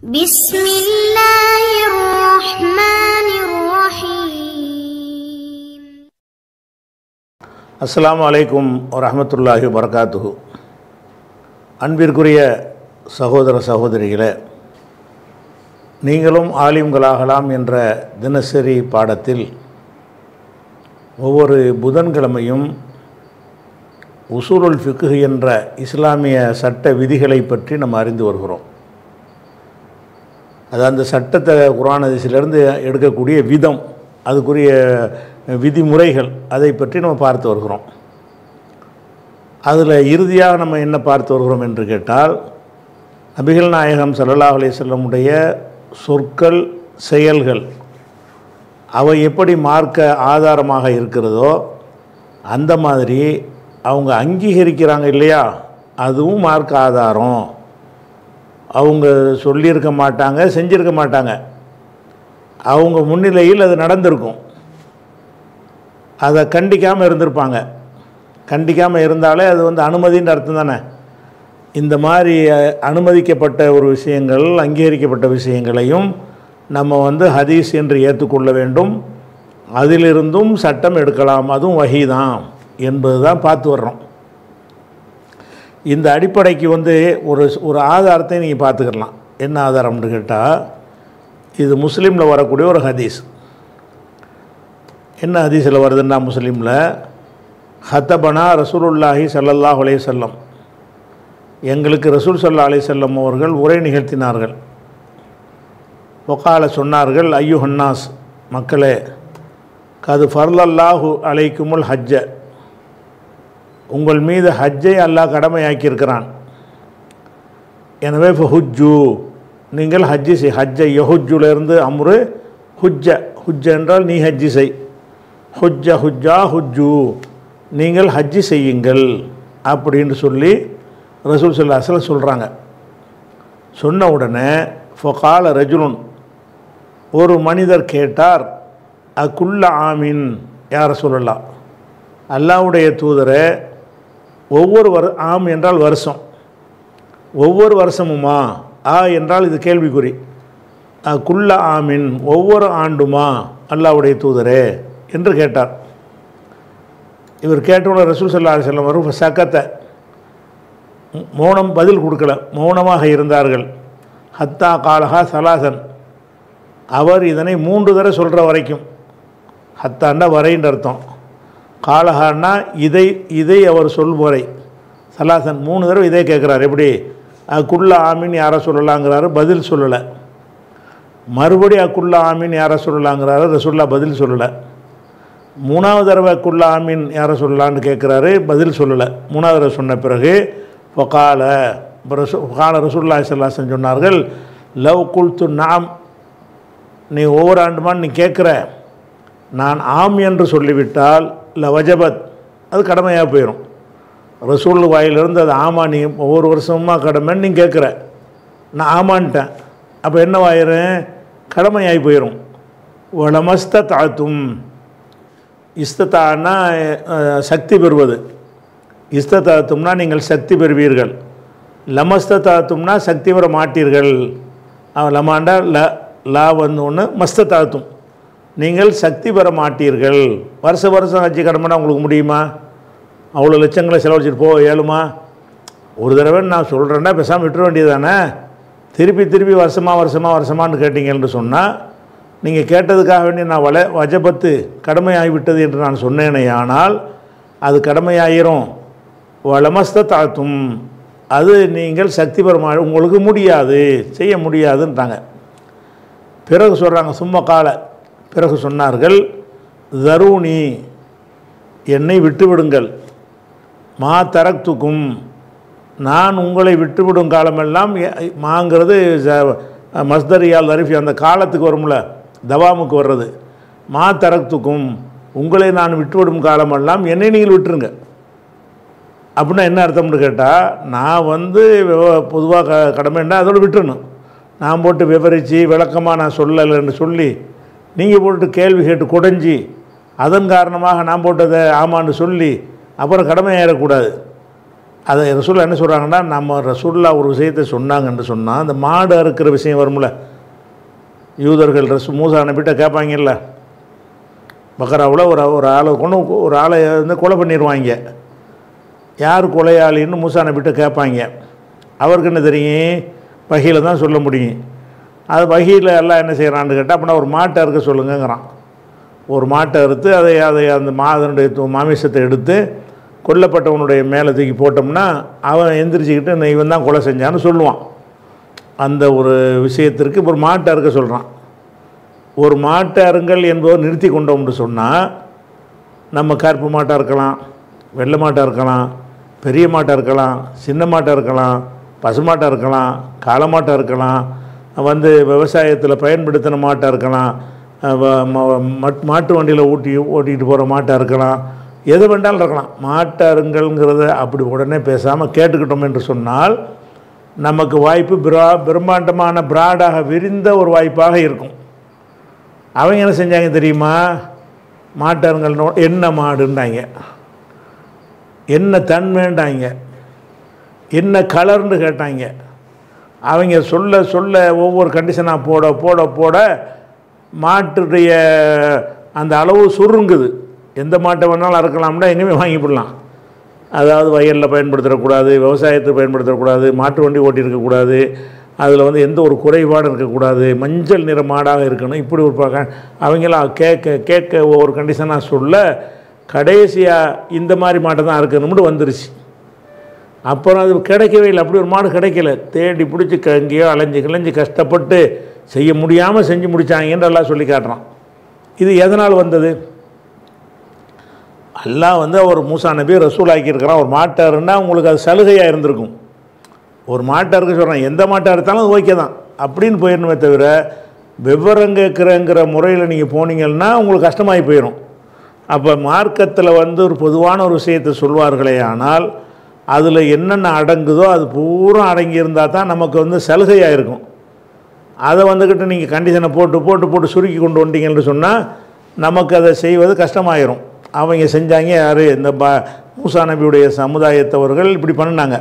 بسم الله الرحمن الرحيم அஸ்ஸலாமு அலைக்கும் வரஹ்மத்துல்லாஹி வரகாத்துஹு அன்பிற்குரிய சகோதர சகோதரிகளே நீங்களும் ஆலிம்களாகலாம் என்ற தினசரி பாடத்தில் ஒவ்வொரு புதன்கிழமையும் உசூலுல் ஃபிக்ஹ் என்ற இஸ்லாமிய சட்ட விதிகளை பற்றி நம்ம அறிந்து வருகிறோம் அது அந்த சட்டத்தை குரான் அதிசிலிருந்து எடுக்கக்கூடிய விதம் அதுக்குரிய விதிமுறைகள் அதை பற்றி நம்ம பார்த்து வருகிறோம் அதில் இறுதியாக நம்ம என்ன பார்த்து வருகிறோம் என்று கேட்டால் நபிகள் நாயகம் ஸல்லல்லாஹு அலைஹி வஸல்லமுடைய சொற்கள் செயல்கள் அவை எப்படி மார்க்க ஆதாரமாக இருக்கிறதோ அந்த மாதிரி அவங்க அங்கீகரிக்கிறாங்க இல்லையா அதுவும் மார்க்க ஆதாரம் அவங்க சொல்லியிருக்க மாட்டாங்க செஞ்சிருக்க மாட்டாங்க அவங்க முன்னிலையில் அது நடந்திருக்கும் அதை கண்டிக்காமல் இருந்திருப்பாங்க கண்டிக்காமல் இருந்தாலே அது வந்து அனுமதின்ற அர்த்தம் தானே இந்த மாதிரி அஹ், அனுமதிக்கப்பட்ட ஒரு விஷயங்கள் அங்கீகரிக்கப்பட்ட விஷயங்களையும் நம்ம வந்து ஹதீஸ் என்று ஏற்றுக்கொள்ள வேண்டும் அதிலிருந்தும் சட்டம் எடுக்கலாம் அதுவும் வகை தான் என்பது தான் பார்த்து வர்றோம் இந்த அடிப்படைக்கு வந்து ஒரு ஒரு ஆதாரத்தை நீங்கள் பார்த்துக்கலாம் என்ன ஆதாரம்னு கேட்டால் இது முஸ்லீமில் வரக்கூடிய ஒரு ஹதீஸ் என்ன ஹதீஸில் வருதுன்னா முஸ்லீமில் ஹத்தபனா ரசூலுல்லாஹி ஸல்லல்லாஹு அலைஹி வஸல்லம் எங்களுக்கு ரசூல் சல்லா அலைஹி வஸல்லம் அவர்கள் உரை நிகழ்த்தினார்கள் ஒக்கால சொன்னார்கள் ஐயு ஹன்னாஸ் மக்களே கது ஃபர்லல்லாஹு அலைக்குமுல் ஹஜ்ஜ உங்கள் மீது ஹஜ்ஜை அல்லாஹ் கடமையாக்கியிருக்கிறான் எனவே இப்போ ஹுஜ்ஜு நீங்கள் ஹஜ்ஜி செய் ஹஜ்ஜை யஹுஜ்ஜுலேருந்து அம்ரு ஹுஜ்ஜ ஹுஜ்ஜ என்றால் நீ ஹஜ்ஜி செய் ஹுஜ்ஜ ஹுஜ்ஜா ஹுஜ்ஜு நீங்கள் ஹஜ்ஜி செய்யுங்கள் அப்படின்னு சொல்லி ரசூல் சல்லா அசலம் சொல்கிறாங்க சொன்ன உடனே ஃபொகால ரஜுலுன் ஒரு மனிதர் கேட்டார் அக்குள்ள ஆமீன் யார சொல்லலாம் அல்லாவுடைய தூதரை ஒவ்வொரு வரு ஆம் என்றால் வருஷம் ஒவ்வொரு வருஷமுமா ஆ என்றால் இது கேள்விக்குறி அ, குல்ல ஆமின் ஒவ்வொரு ஆண்டுமா அல்லாவுடைய தூதரே என்று கேட்டார் இவர் கேட்டவுடனே ரசூல் சல்லா செல்லம் வரும் சக்கத்தை மௌனம் பதில் கொடுக்கல மௌனமாக இருந்தார்கள் ஹத்தா காலஹா சலாசன் அவர் இதனை மூன்று தடவை சொல்கிற வரைக்கும் ஹத்தான்னா வரைன்ற அர்த்தம் காலஹான்னா இதை இதை அவர் சொல்வரை சலாசன் மூணு தடவை இதே கேட்குறாரு எப்படி அக்குள்ள ஆமீன் யாரை சொல்லலாங்கிறாரு பதில் சொல்லலை மறுபடி அக்குள்ள ஆமீன் யாரை சொல்லலாங்கிறாரு ரசுல்லா பதில் சொல்லலை மூணாவது தடவை அக்குள்ள ஆமீன் யாரை சொல்லலான்னு கேட்குறாரு பதில் சொல்லலை மூணாவது தடவை சொன்ன பிறகு ஃபகால ரசு ஃபகால ரசூல்லா சல்லாசன் சொன்னார்கள் லவ் குல்து நாம் நீ ஒவ்வொரு ஆண்டுமா நீ கேட்குற நான் ஆம் என்று சொல்லிவிட்டால் இல்லை வஜபத் அது கடமையாக போயிடும் ரசூல் வாயிலிருந்து அது ஆமா நீ ஒவ்வொரு வருஷமாக கடமைன்னு நீ கேட்குற நான் ஆமான்ட்டேன் அப்போ என்னவாயிரும் கடமையாகி போயிடும் வளமஸ்த தாத்தும் இஸ்தத்தான்னா அஹ், சக்தி பெறுவது இஸ்தத்தாத்தும்னா நீங்கள் சக்தி பெறுவீர்கள் லமஸ்த தாத்தும்னா சக்தி பெற மாட்டீர்கள் அவன் லமாண்டா ல லா வந்து ஒன்று மஸ்த தாத்தும் நீங்கள் சக்தி பெற மாட்டீர்கள் வருஷ வருஷம் ஹஜ்ஜி கடமைனா உங்களுக்கு முடியுமா அவ்வளோ லட்சங்களை செலவழிச்சிட்டு போக இயலுமா ஒரு தடவை நான் சொல்கிறேன்னா பேசாமல் விட்டுற வேண்டியதானே திருப்பி திருப்பி வருஷமாக வருஷமாக வருஷமான்னு கேட்டீங்கன்னு சொன்னால் நீங்கள் கேட்டதுக்காக வேண்டி நான் வள வஜபத்து கடமையாகிவிட்டது என்று நான் சொன்னேனே ஆனால் அது கடமையாயிரும் வளமஸ்த தாத்தும் அது நீங்கள் சக்தி பெறமா உங்களுக்கு முடியாது செய்ய முடியாதுன்றாங்க பிறகு சொல்கிறாங்க சும்மா கால பிறகு சொன்னார்கள் தருணி என்னை விட்டுவிடுங்கள் மா தரக்துக்கும் நான் உங்களை விட்டுவிடும் காலமெல்லாம் எ- மாங்கிறது ச- மஸ்தரியால் அரிஃபி அந்த காலத்துக்கு வரும்ல தவாமுக்கு வர்றது மா தரக்துக்கும் உங்களை நான் விட்டுவிடும் காலமெல்லாம் என்னை நீங்கள் விட்டுருங்க அப்படின்னா என்ன அர்த்தம்னு கேட்டால் நான் வந்து பொதுவாக க கடமைன்னா அதோட விட்டுறணும் நான் போட்டு விவரித்து விளக்கமாக நான் சொல்லலைன்னு சொல்லி நீங்கள் போட்டு கேள்வி கேட்டு குடைஞ்சி அதன் காரணமாக நான் போட்டதை ஆமான்னு சொல்லி அப்புறம் கடமையாயிடக்கூடாது அதை ரசூல்லா என்ன சொல்கிறாங்கன்னா நம்ம ரசூல்லா ஒரு விஷயத்தை சொன்னாங்கன்னு சொன்னால் அந்த மாடு அறுக்கிற விஷயம் வரும்ல யூதர்கள் ரசு மூசா அனுப்பிட்ட கேட்பாங்கல்ல பக்கராவில் ஒரு ஒரு ஆளை கொண்டு ஒரு ஆளை வந்து கொலை பண்ணிடுவாங்க யார் கொலையாளின்னு மூசா அனுப்பிட்ட கேட்பாங்க அவருக்கு என்ன தெரியும் வகையில் தான் சொல்ல முடியும் அது வகையில் எல்லாம் என்ன செய்கிறான்னு கேட்டால் அப்படின்னா ஒரு மாட்டை அறுக்க சொல்லுங்கங்கிறான் ஒரு மாட்டை அறுத்து அதை அதை அந்த மாதனுடைய து- மாமிசத்தை எடுத்து கொல்லப்பட்டவனுடைய மேலே தூக்கி போட்டோம்னா அவன் எந்திரிச்சுக்கிட்டு "நான் இவன் தான் கொலை செஞ்சான்னு சொல்லுவான் அந்த ஒரு விஷயத்திற்கு ஒரு மாட்டை அறுக்க சொல்கிறான் ஒரு மாட்டு அருங்கல் என்பவர் நிறுத்தி கொண்டோம்னு சொன்னால் நம்ம கருப்பு மாட்டாக இருக்கலாம் வெள்ளை மாட்டாக இருக்கலாம் பெரிய மாட்டாக இருக்கலாம் சின்ன மாட்டாக இருக்கலாம் பசுமாட்டாக இருக்கலாம் காளை மாட்டாக இருக்கலாம் வந்து விவசாயத்தில் பயன்படுத்தின மாட்டாக இருக்கலாம் அஹ் வ- ம- மட்- மாட்டு வண்டியில் ஊட்டி ஓட்டிகிட்டு போகிற மாட்டாக இருக்கலாம் எது வேண்டாலும் இருக்கலாம் மாட்டு அருங்கல்ங்கிறத அப்படி உடனே பேசாமல் கேட்டுக்கிட்டோம் என்று சொன்னால் நமக்கு வாய்ப்பு பிரா பிரம்மாண்டமான பிராடாக விரிந்த ஒரு வாய்ப்பாக இருக்கும் அவங்க என்ன செஞ்சாங்க தெரியுமா மாட்டாருங்கள் நோ- என்ன மாடுன்றாங்க என்ன தன்மைண்டாங்க என்ன கலர்னு கேட்டாங்க அவங்க சொல்ல சொல்ல ஒவ்வொரு கண்டிஷனாக போட போட போட மாட்டுடைய அந்த அளவு சுருங்குது எந்த மாட்டை வேணாலும் அறுக்கலாம்னா எங்கேயுமே வாங்கி போடலாம் அதாவது வயலில் பயன்படுத்தக்கூடாது விவசாயத்துக்கு பயன்படுத்தக்கூடாது மாட்டு வண்டி ஓட்டியிருக்கக்கூடாது அதில் வந்து எந்த ஒரு குறைபாடும் இருக்கக்கூடாது மஞ்சள் நிற மாடாக இருக்கணும் இப்படி ஒரு ப- அவங்களாம் கேட்க கேட்க ஒவ்வொரு கண்டிஷனாக சொல்ல கடைசியாக இந்த மாதிரி மாட்டை தான் அறுக்கணும்னு வந்துருச்சு அப்புறம் அது கிடைக்கவே இல்லை அப்படி ஒரு மாடு கிடைக்கல தேடி பிடிச்சி க- எங்கேயோ அலைஞ்சு கிளைஞ்சு கஷ்டப்பட்டு செய்ய முடியாமல் செஞ்சு முடிச்சாங்கன்னு எல்லாம் சொல்லி காட்டுறான் இது எதனால் வந்தது அல்லாஹ் வந்து ஒரு மூசா நபி ரசூல் ஆக்கியிருக்கிறான் ஒரு மாட்டாருன்னா உங்களுக்கு அது சலுகையாக இருந்திருக்கும் ஒரு மாட்டாருக்கு சொல்கிறேன் எந்த மாட்டாக எடுத்தாலும் அது ஓகே தான் அப்படின்னு போயிடணுமே தவிர விவரம் கேட்குறங்கிற முறையில் நீங்கள் போனீங்கன்னா உங்களுக்கு கஷ்டமாகி போயிடும் அப்போ மார்க்கத்தில் வந்து ஒரு பொதுவான ஒரு விஷயத்தை சொல்வார்களே ஆனால் அதில் என்னென்ன அடங்குதோ அது பூரா அடங்கி இருந்தால் தான் நமக்கு வந்து சலுகையாக இருக்கும் அதை வந்துக்கிட்டு நீங்கள் கண்டிஷனை போட்டு போட்டு போட்டு சுருக்கி கொண்டு வந்தீங்கன்னு சொன்னால் நமக்கு அதை செய்வது கஷ்டமாயிரும் அவங்க செஞ்சாங்க யார் இந்த ப மூசா நபியுடைய சமுதாயத்தவர்கள் இப்படி பண்ணினாங்க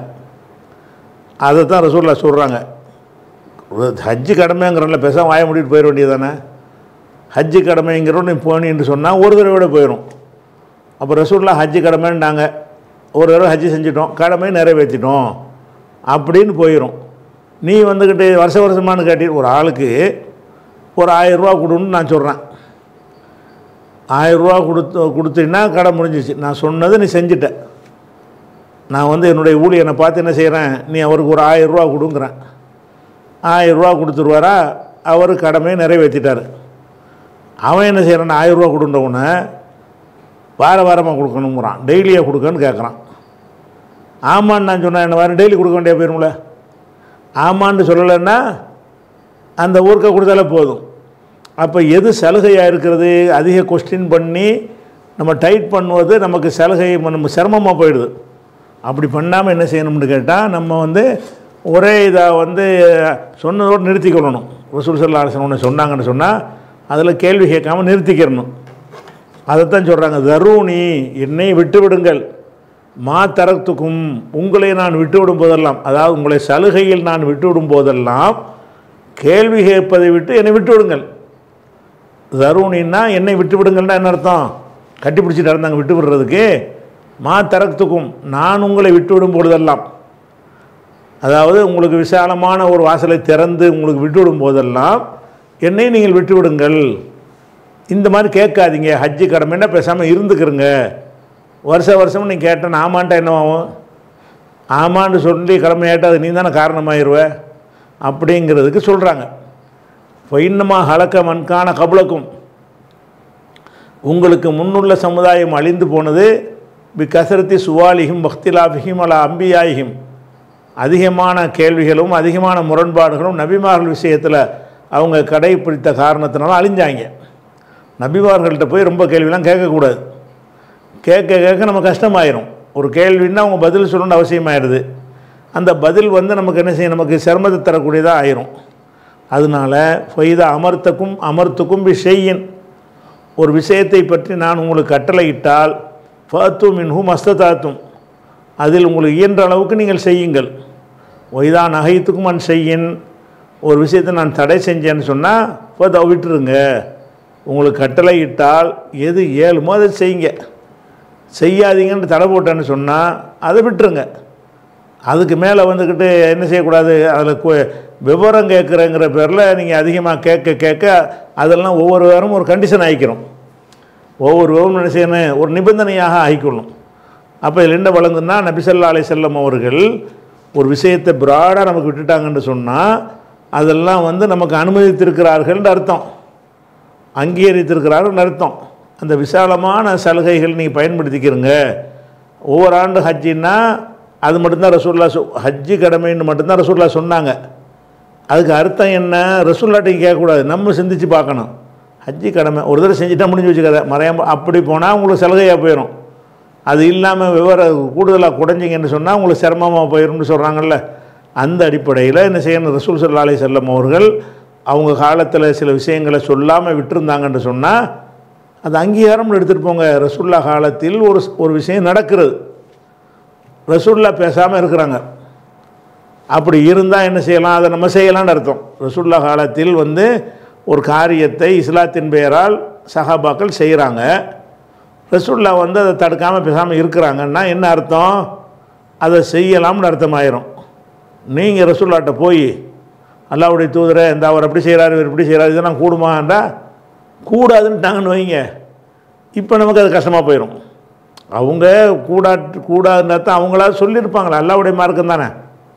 அதை தான் ரசூல்லா சொல்கிறாங்க ஹஜ்ஜு கடமைங்கிறல பேசாம வாய முடிட்டு போயிட வேண்டியது தானே ஹஜ்ஜு கடமைங்கிறோம் நீ போனின்னு சொன்னால் ஒரு தடவை போயிடும் அப்போ ரசூல்லா ஹஜ்ஜு கடமைன்ட்டாங்க ஒரு தடவை ஹஜ்ஜு செஞ்சிட்டோம் கடமை நிறைவேற்றிட்டோம் அப்படின்னு போயிடும் நீ வந்துக்கிட்டு வருஷ வருஷமானு கேட்டி ஒரு ஆளுக்கு ஒரு ஆயிரரூவா கொடுன்னு நான் சொல்கிறேன் ஆயிரரூவா கொடுத்து கொடுத்தீங்கன்னா கடை முடிஞ்சிச்சு நான் சொன்னது நீ செஞ்சிட்ட நான் வந்து என்னுடைய ஊழியனை பார்த்து என்ன செய்கிறேன் நீ அவருக்கு ஒரு ஆயிரரூவா கொடுங்கிறேன் ஆயிரரூவா கொடுத்துருவாரா அவர் கடமையை நிறைவேற்றிட்டார் அவன் என்ன செய்கிறான் ஆயிரரூவா கொடுன்றவனை வார வாரமாக கொடுக்கணுங்கிறான் டெய்லியாக கொடுக்கன்னு கேட்குறான் ஆமான்னு நான் சொன்னேன் என்ன வாரம் டெய்லி கொடுக்க வேண்டிய போயிரும்ல ஆமான்னு சொல்லலைன்னா அந்த ஊருக்க கொடுத்தாலே போதும் அப்போ எது சலுகையாக இருக்கிறது அதிக கொஸ்டின் பண்ணி நம்ம டைட் பண்ணுவது நமக்கு சலுகை நம்ம சிரமமாக போயிடுது அப்படி பண்ணாமல் என்ன செய்யணும்னு கேட்டால் நம்ம வந்து ஒரே இதை வந்து சொன்னதோடு நிறுத்திக்கொள்ளணும் ரசூல் சல்லா ஒன்று சொன்னாங்கன்னு சொன்னால் அதில் கேள்வி கேட்காம நிறுத்திக்கிறணும் அதைத்தான் சொல்கிறாங்க தருணி என்னை விட்டு விடுங்கள் மா தரத்துக்கும் உங்களை நான் விட்டு விடும் போதெல்லாம் அதாவது உங்களை சலுகையில் நான் விட்டு விடும் போதெல்லாம் கேள்வி கேட்பதை விட்டு என்னை விட்டு விடுங்கள் தருணின்னா என்னை விட்டு விடுங்கள்னா என்ன அர்த்தம் கட்டி பிடிச்சிட்டு இருந்தாங்க விட்டு விடுறதுக்கு மா தரத்துக்கும் நான் உங்களை விட்டு விடும் பொழுதெல்லாம் அதாவது உங்களுக்கு விசாலமான ஒரு வாசலை திறந்து உங்களுக்கு விட்டு விடும் போதெல்லாம் என்னை நீங்கள் விட்டு விடுங்கள் இந்த மாதிரி கேட்காதீங்க ஹஜ்ஜு கடமைன்னா பேசாமல் இருந்துக்கிறங்க வருஷ வருஷம் நீ கேட்டேன் ஆமான்ட்டா என்னவாகும் ஆமான்னு சொல்லி கடமையாட்ட அது நீ தானே காரணமாயிருவ அப்படிங்கிறதுக்கு சொல்கிறாங்க இப்போ இன்னமா ஹலக்க மண்கான கபலக்கும் உங்களுக்கு முன்னுள்ள சமுதாயம் அழிந்து போனது பி கசரத்தி சுவாலிகும் பக்திலாபிகும் அல அம்பியாயிகும் அதிகமான கேள்விகளும் அதிகமான முரண்பாடுகளும் நபிமார்கள் விஷயத்தில் அவங்க கடைப்பிடித்த காரணத்தினால அழிஞ்சாங்க நபிமார்கள்ட்ட போய் ரொம்ப கேள்விலாம் கேட்கக்கூடாது கேட்க கேட்க நம்ம கஷ்டமாயிரும் ஒரு கேள்வின்னா அவங்க பதில் சொல்லணும்னு அவசியமாயிருது அந்த பதில் வந்து நமக்கு என்ன செய்யும் நமக்கு சிரமத்தை தரக்கூடியதாக ஆயிரும் அதனால ஃபைத அமர்த்தக்கும் அமர்த்துக்கும் பி செய்யின் ஒரு விஷயத்தை பற்றி நான் உங்களுக்கு கட்டளையிட்டால் ஃபத்து மின்ஹு மஸ்ததாத்தும் அதில் உங்களுக்கு இயன்ற அளவுக்கு நீங்கள் செய்யுங்கள் ஒய்தா நகைத்துக்கும் நான் செய்யின் ஒரு விஷயத்தை நான் தடை செஞ்சேன்னு சொன்னால் இப்போ அதை விட்டுருங்க உங்களுக்கு கட்டளை இட்டால் எது ஏழுமோ அதை செய்யுங்க செய்யாதீங்கன்னு தடை போட்டேன்னு சொன்னால் அதை விட்டுருங்க அதுக்கு மேலே வந்துக்கிட்டு என்ன செய்யக்கூடாது அதில் கு- விவரம் கேட்குறேங்கிற பேரில் நீங்கள் அதிகமாக கேட்க கேட்க அதெல்லாம் ஒவ்வொரு வாரமும் ஒரு கண்டிஷன் ஆகிக்கிறோம் ஒவ்வொரு வாரம் என்ன செய்யணும் ஒரு நிபந்தனையாக ஆகிக்கொள்ளும் அப்போ இதில் என்ன வழங்குன்னா நபிசல்லா அலை செல்லம் அவர்கள் ஒரு விஷயத்தை பிராடாக நமக்கு விட்டுட்டாங்கன்னு சொன்னால் அதெல்லாம் வந்து நமக்கு அனுமதித்திருக்கிறார்கள்னு அர்த்தம் அங்கீகரித்திருக்கிறார்கள் அர்த்தம் அந்த விசாலமான சலுகைகள் நீங்கள் பயன்படுத்திக்கிறங்க ஒவ்வொரு ஆண்டு ஹஜ்ஜின்னா அது மட்டும்தான் ரசூல்லா சொ ஹஜ்ஜி கடமைன்னு மட்டும்தான் ரசூல்லா சொன்னாங்க அதுக்கு அர்த்தம் என்ன ரசூல்லாட்டையும் கேட்கக்கூடாது நம்ம சிந்திச்சு பார்க்கணும் ஹஜ்ஜி கடமை ஒரு தடவை செஞ்சுட்டா முடிஞ்சு வச்சுக்காத மறையாம அப்படி போனால் உங்களுக்கு சலுகையாக போயிடும் அது இல்லாமல் விவர கூடுதலாக குறைஞ்சிங்கன்னு சொன்னால் உங்களுக்கு சிரமமாக போயிடும்னு சொல்கிறாங்கல்ல அந்த அடிப்படையில் என்ன செய்யணும் ரசூல் சல்லா அலைஹி செல்லம் அவர்கள் அவங்க காலத்தில் சில விஷயங்களை சொல்லாமல் விட்டுருந்தாங்கன்னு சொன்னால் அது அங்கீகாரம்னு எடுத்துகிட்டு போங்க ரசூல்லா காலத்தில் ஒரு ஒரு விஷயம் நடக்கிறது ரசூல்லா பேசாமல் இருக்கிறாங்க அப்படி இருந்தால் என்ன செய்யலாம் அதை நம்ம செய்யலாம்னு அர்த்தம் ரசூல்லா காலத்தில் வந்து ஒரு காரியத்தை இஸ்லாத்தின் பெயரால் சஹாபாக்கள் செய்கிறாங்க ரசூல்லா வந்து அதை தடுக்காமல் பேசாமல் இருக்கிறாங்கன்னா என்ன அர்த்தம் அதை செய்யலாம்னு அர்த்தமாயிரும் நீங்கள் ரசூல்லாட்ட போய் அல்லாவுடைய தூதரை இந்த அவர் அப்படி செய்கிறாரு இவர் இப்படி செய்கிறாரு இதெல்லாம் கூடுமாண்டா கூடாதுன்ட்டாங்கன்னு வைங்க இப்போ நமக்கு அது கஷ்டமாக போயிடும் அவங்க கூடா கூடாதுன்னா தான் அவங்களா சொல்லியிருப்பாங்களா அல்லாவுடைய மார்க்கம் தானே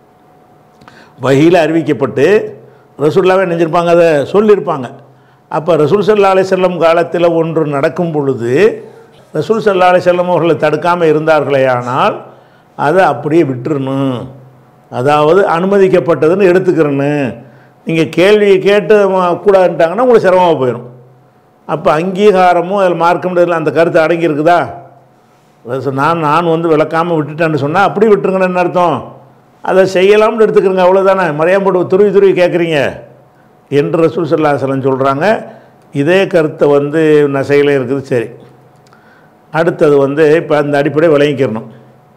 வகையில் அறிவிக்கப்பட்டு ரசூல்லாவே நினைஞ்சிருப்பாங்க அதை சொல்லியிருப்பாங்க அப்போ ரசூல் சல்லா அலை செல்லம் காலத்தில் ஒன்று நடக்கும் பொழுது ரசூல் சல்லா அலை செல்லம் அவர்களை தடுக்காமல் இருந்தார்களே ஆனால் அதை அப்படியே விட்டுறணும் அதாவது அனுமதிக்கப்பட்டதுன்னு எடுத்துக்கிறேன்னு நீங்கள் கேள்வியை கேட்டு ம- கூடாதுன்ட்டாங்கன்னா உங்களுக்கு சிரமமாக போயிடும் அப்போ அங்கீகாரமும் அதில் மார்க்கம்ன்றதுல அந்த கருத்து அடங்கியிருக்குதா அது நான் நான் வந்து விளக்காமல் விட்டுட்டேன்னு சொன்னால் அப்படி விட்டுருங்கன்னு என்ன அர்த்தம் அதை செய்யலாம்னு எடுத்துக்கிறங்க அவ்வளோதானே மறையாம போட்டு துருவி துருவி கேட்குறீங்க என்று ரசூல் சல்லாஹலம் சொல்கிறாங்க இதே கருத்தை வந்து நசையில் இருக்குது சரி அடுத்தது வந்து இப்போ அந்த அடிப்படை விளங்கிக்கிறணும்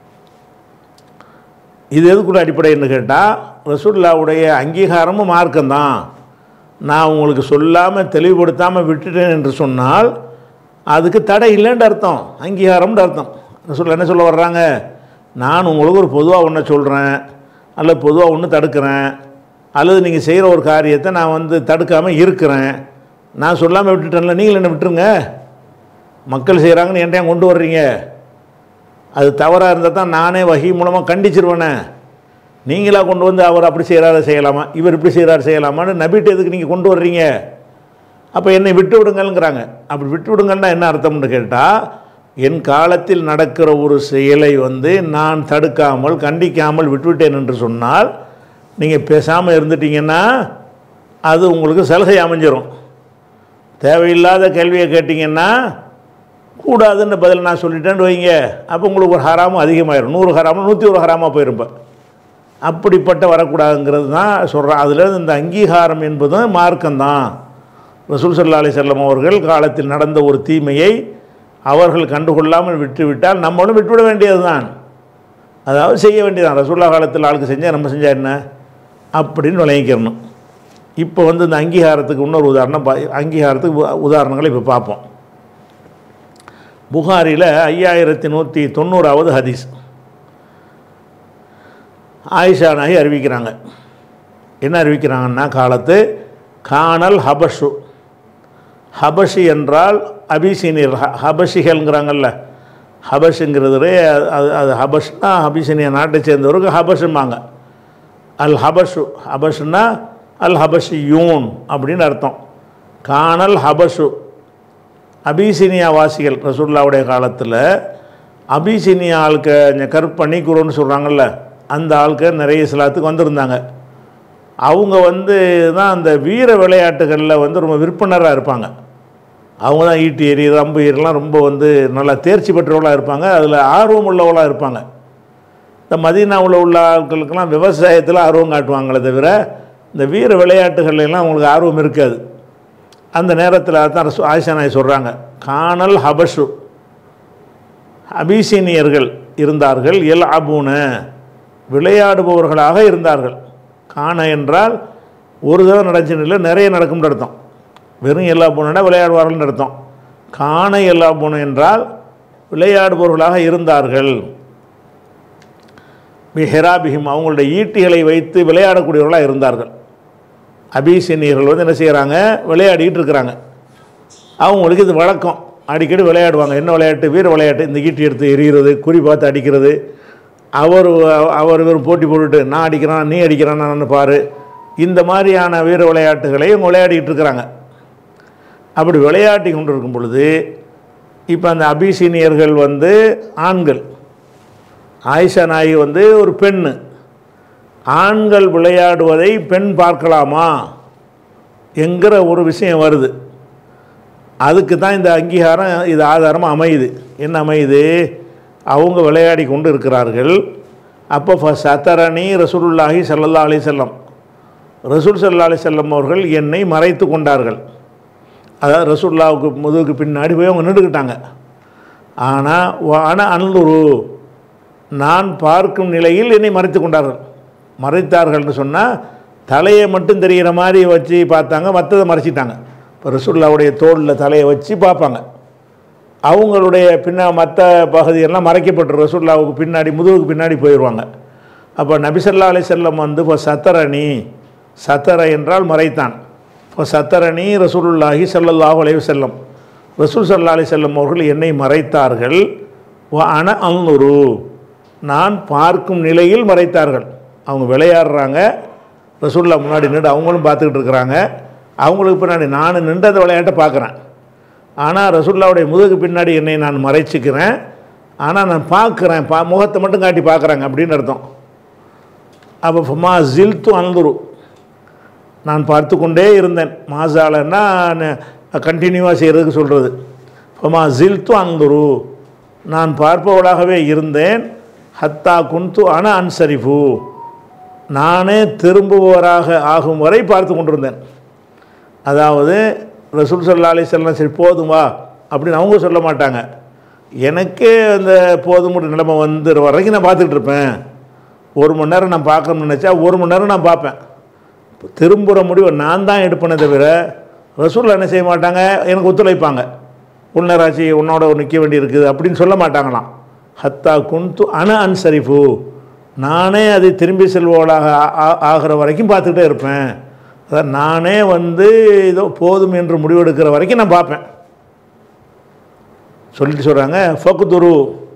இது எதுக்குள்ள அடிப்படைன்னு கேட்டால் ரசூல்லாவுடைய அங்கீகாரமும் மார்க்கம்தான் நான் உங்களுக்கு சொல்லாமல் தெளிவுபடுத்தாமல் விட்டுட்டேன் என்று சொன்னால் அதுக்கு தடை இல்லைன்னு அர்த்தம் அங்கீகாரம்னு அர்த்தம் ரசூல்லா என்ன சொல்ல வர்றாங்க நான் உங்களுக்கு ஒரு பொதுவாக ஒன்றை சொல்கிறேன் அல்லது பொதுவாக ஒன்று தடுக்கிறேன் அல்லது நீங்கள் செய்கிற ஒரு காரியத்தை நான் வந்து தடுக்காமல் இருக்கிறேன் நான் சொல்லாமல் விட்டுட்டேன்ல நீங்கள் என்ன விட்டுருங்க மக்கள் செய்கிறாங்கன்னு என்கிட்ட ஏன் கொண்டு வர்றீங்க அது தவறாக இருந்தால் தான் நானே வகி மூலமாக கண்டிச்சிருவேனே நீங்களாக கொண்டு வந்து அவர் அப்படி செய்கிறாரு செய்யலாமா இவர் இப்படி செய்கிறாரு செய்யலாமான்னு நபிட்டு எதுக்கு நீங்கள் கொண்டு வர்றீங்க அப்போ என்னை விட்டு விடுங்கள்ங்கிறாங்க அப்படி விட்டு விடுங்கன்னா என்ன அர்த்தம்னு கேட்டால் என் காலத்தில் நடக்கிற ஒரு செயலை வந்து நான் தடுக்காமல் கண்டிக்காமல் விட்டுவிட்டேன் என்று சொன்னால் நீங்கள் பேசாமல் இருந்துட்டீங்கன்னா அது உங்களுக்கு சலுகை அமைஞ்சிரும் தேவையில்லாத கேள்வியை கேட்டிங்கன்னா கூடாதுன்னு பதில் நான் சொல்லிட்டேன்னு வைங்க அப்போ உங்களுக்கு ஒரு ஹராமும் அதிகமாயிரும் நூறு ஹராமும் நூற்றி ஒரு ஹராமாக போயிருப்ப அப்படிப்பட்ட வரக்கூடாதுங்கிறது தான் சொல்கிறேன் அதில் இந்த அங்கீகாரம் என்பதும் மார்க்கம்தான் ரசூல் சல்லா அலி செல்லம் அவர்கள் காலத்தில் நடந்த ஒரு தீமையை அவர்கள் கண்டுகொள்ளாமல் விட்டுவிட்டால் நம்மளும் விட்டுவிட வேண்டியது தான் அதாவது செய்ய வேண்டியதான் ரசூல்லா காலத்தில் ஆளுக்கு செஞ்சால் நம்ம செஞ்சால் என்ன அப்படின்னு விளங்கிக்கிறணும் இப்போ வந்து இந்த அங்கீகாரத்துக்கு இன்னொரு உதாரணம் பா அங்கீகாரத்துக்கு உ- உதாரணங்களை இப்போ பார்ப்போம் புகாரில் ஐயாயிரத்தி நூற்றி தொண்ணூறாவது ஹதீஸ் ஆயிஷா நாயி அறிவிக்கிறாங்க என்ன அறிவிக்கிறாங்கன்னா காலத்து காணல் ஹபஷு ஹபஷி என்றால் அபிசீனியர் ஹ- ஹபஷிகள்ங்கிறாங்கல்ல ஹபஷுங்கிறது அது அது ஹபஷ்னா அபிசீனிய நாட்டை சேர்ந்தவருக்கு ஹபஷும்பாங்க அல் ஹபஷு ஹபஷுன்னா அல் ஹபஷி யூன் அப்படின்னு அர்த்தம் காணல் ஹபஷு அபிசீனியா வாசிகள் ரசூல்லாவுடைய காலத்தில் அபிசீனியா ஆளுக்க இந்த கற்பணி குருன்னு சொல்கிறாங்கல்ல அந்த ஆளுக்க நிறைய இஸ்லாத்துக்கு வந்திருந்தாங்க அவங்க வந்து தான் அந்த வீர விளையாட்டுகளில் வந்து ரொம்ப விற்பனராக இருப்பாங்க அவங்க தான் ஈட்டி எறி ரம்பு எறிலாம் ரொம்ப வந்து நல்லா தேர்ச்சி பெற்றவர்களாக இருப்பாங்க அதில் ஆர்வம் உள்ளவர்களாக இருப்பாங்க இந்த மதீனாவில் உள்ள ஆட்களுக்கெல்லாம் விவசாயத்தில் ஆர்வம் காட்டுவாங்களே தவிர இந்த வீர விளையாட்டுகள்ல எல்லாம் அவங்களுக்கு ஆர்வம் இருக்காது அந்த நேரத்தில் தான் ரசூ- ஆயிஷா நாய் சொல்கிறாங்க காணல் ஹபஷு அபிசீனியர்கள் இருந்தார்கள் எல் அபூன விளையாடுபவர்களாக இருந்தார்கள் காண என்றால் ஒரு தடவை நடந்துச்சுன்னு இல்லை நிறைய நடக்கும்னு அர்த்தம் வெறும் எல்லா பூனைனா விளையாடுவார்கள்னு அர்த்தம் காண எல்லா பூனை என்றால் விளையாடுபவர்களாக இருந்தார்கள் ஹெராபிஹிம் அவங்களுடைய ஈட்டிகளை வைத்து விளையாடக்கூடியவர்களாக இருந்தார்கள் அபிசீனியர்கள் வந்து என்ன செய்கிறாங்க விளையாடிக்கிட்டு இருக்கிறாங்க அவங்களுக்கு இது வழக்கம் அடிக்கடி விளையாடுவாங்க என்ன விளையாட்டு வீர விளையாட்டு இந்த ஈட்டி எடுத்து எறிகிறது குறி பார்த்து அடிக்கிறது அவர் அவர் இவர் போட்டி போட்டுட்டு நான் அடிக்கிறான் நீ அடிக்கிறான் நான் பாரு இந்த மாதிரியான வீர விளையாட்டுகளை இவங்க விளையாடிக்கிட்டு இருக்கிறாங்க அப்படி விளையாட்டி கொண்டு இருக்கும் பொழுது இப்போ அந்த அபிசீனியர்கள் வந்து ஆண்கள் ஆயிஷா நாயகி வந்து ஒரு பெண்ணு ஆண்கள் விளையாடுவதை பெண் பார்க்கலாமா என்கிற ஒரு விஷயம் வருது அதுக்கு தான் இந்த அங்கீகாரம் இது ஆதாரமாக அமையுது என்ன அமையுது அவங்க விளையாடி கொண்டு இருக்கிறார்கள் அப்போ ஃப சத்தரணி ரசூலுல்லாஹி ஸல்லல்லாஹு அலைஹி செல்லம் ரசூல் ஸல்லல்லாஹு அலைஹி செல்லம் அவர்கள் என்னை மறைத்து கொண்டார்கள் அதாவது ரசூல்லாவுக்கு முதுகுக்கு பின்னாடி போய் அவங்க நின்றுக்கிட்டாங்க ஆனால் ஆனால் அன்லுரு நான் பார்க்கும் நிலையில் என்னை மறைத்து கொண்டார்கள் மறைத்தார்கள்னு சொன்னால் தலையை மட்டும் தெரிகிற மாதிரி வச்சு பார்த்தாங்க மற்றதை மறைச்சிட்டாங்க இப்போ ரசூல்லாவுடைய தோளில் தலையை வச்சு பார்ப்பாங்க அவங்களுடைய பின்னா மற்ற பகுதியெல்லாம் மறைக்கப்பட்டு ரசூல்லாவுக்கு பின்னாடி முதுகுக்கு பின்னாடி போயிடுவாங்க அப்போ நபிசல்லா அலி செல்லம் வந்து இப்போ சத்தரணி சத்தர என்றால் மறைத்தான் இப்போ சத்தரணி ரசூலுல்லாஹி ஸல்லல்லாஹு அலைஹி வஸல்லம் ரசூல் சல்லா அலி செல்லம் அவர்கள் என்னை மறைத்தார்கள் வ அன அல்லுரு நான் பார்க்கும் நிலையில் மறைத்தார்கள் அவங்க விளையாடுறாங்க ரசூல்லா முன்னாடி நின்று அவங்களும் பார்த்துக்கிட்டு இருக்கிறாங்க அவங்களுக்கு பின்னாடி நான் நின்று அந்த விளையாட்டை பார்க்குறேன் ஆனால் ரசூல்லாவுடைய முதுகு பின்னாடி என்னை நான் மறைச்சிக்கிறேன் ஆனால் நான் பார்க்குறேன் பா முகத்தை மட்டும் காட்டி பார்க்குறாங்க அப்படின்னு அர்த்தம் அப்போ ஃபமா ஜில்த்து அந்துரு நான் பார்த்து கொண்டே இருந்தேன் மாசாலன்னா கண்டினியூவாக செய்கிறதுக்கு சொல்கிறது ஃபமா ஜில்த்து அந்துரு நான் பார்ப்பவளாகவே இருந்தேன் ஹத்தா குன்து அன அன்சரிஃபு நானே திரும்புபவராக ஆகும் வரை பார்த்து கொண்டிருந்தேன் அதாவது ரசூல் சல்லா அலி செல்லம் சரி போதுமா அப்படின்னு அவங்க சொல்ல மாட்டாங்க எனக்கே அந்த போதுமுறை நிலைமை வந்துடுற வரைக்கும் நான் பார்த்துக்கிட்டு இருப்பேன் ஒரு மணி நேரம் நான் பார்க்கணும்னு நினச்சா ஒரு மணி நேரம் நான் பார்ப்பேன் திரும்புகிற முடிவை நான் தான் எடுப்பேனே தவிர ரசூல் என்ன செய்ய மாட்டாங்க எனக்கு ஒத்துழைப்பாங்க உன்னராட்சி உன்னோட நிற்க வேண்டியிருக்குது அப்படின்னு சொல்ல மாட்டாங்களாம் ஹத்தா குன்து அன அன்சரிஃபு நானே அதை திரும்பி செல்பவளாக ஆ- ஆ- ஆகிற வரைக்கும் பார்த்துக்கிட்டே இருப்பேன் அதான் நானே வந்து ஏதோ போதும் என்று முடிவெடுக்கிற வரைக்கும் நான் பார்ப்பேன் சொல்லிட்டு சொல்கிறாங்க ஃபக்குதுரு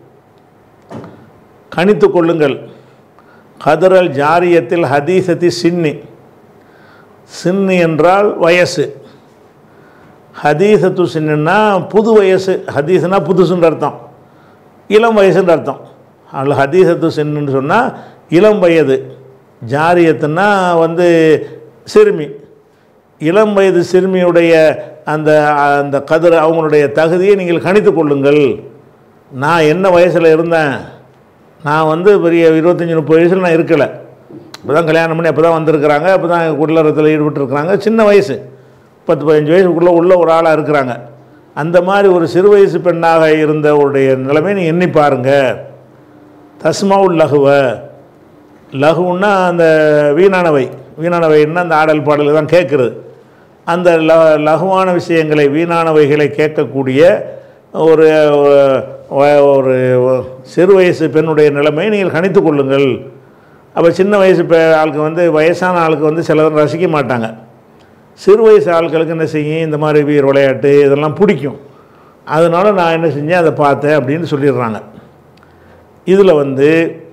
கணித்து கொள்ளுங்கள் கதறல் ஜாரியத்தில் ஹதீசத்தி சின்னி சின்னி என்றால் வயசு ஹதீசத்து சின்னுன்னா புது வயசு ஹதீஸ்னா புதுசுன்ற அர்த்தம் இளம் வயசுன்ற அர்த்தம் அதில் ஹதீசத்து சின்னுன்னு சொன்னால் இளம் வயது ஜாரியத்துன்னா வந்து சிறுமி இளம் வயது சிறுமியுடைய அந்த அந்த கதிர் அவங்களுடைய தகுதியை நீங்கள் கணித்து கொள்ளுங்கள் நான் என்ன வயசில் இருந்தேன் நான் வந்து பெரிய இருபத்தஞ்சி முப்பது வயசில் நான் இருக்கலை இப்போ தான் கல்யாணம் பண்ணி அப்போ தான் வந்திருக்கிறாங்க அப்போ தான் குடிலரத்தில் ஈடுபட்டிருக்கிறாங்க சின்ன வயசு பத்து பதினஞ்சு வயசுக்குள்ளே உள்ள ஒரு ஆளாக இருக்கிறாங்க அந்த மாதிரி ஒரு சிறு வயசு பெண்ணாக இருந்தவருடைய நிலைமை நீ எண்ணி பாருங்க தஸ்மாவுல் லகுவ லகுன்னா அந்த வீணானவை வீணானவைன்னா அந்த ஆடல் பாடல் தான் கேட்குறது அந்த ல லகுவான விஷயங்களை வீணானவைகளை கேட்கக்கூடிய ஒரு வ- ஒரு சிறு வயசு பெண்ணுடைய நிலைமையை நீங்கள் கணித்து கொள்ளுங்கள் அப்போ சின்ன வயசு பெ ஆளுக்கு வந்து வயசான ஆளுக்கு வந்து சிலர் ரசிக்க மாட்டாங்க சிறு வயசு ஆட்களுக்கு என்ன செய்யும் இந்த மாதிரி வீர் விளையாட்டு இதெல்லாம் பிடிக்கும் அதனால நான் என்ன செஞ்சேன் அதை பார்த்தேன் அப்படின்னு சொல்லிடுறாங்க இதில் வந்து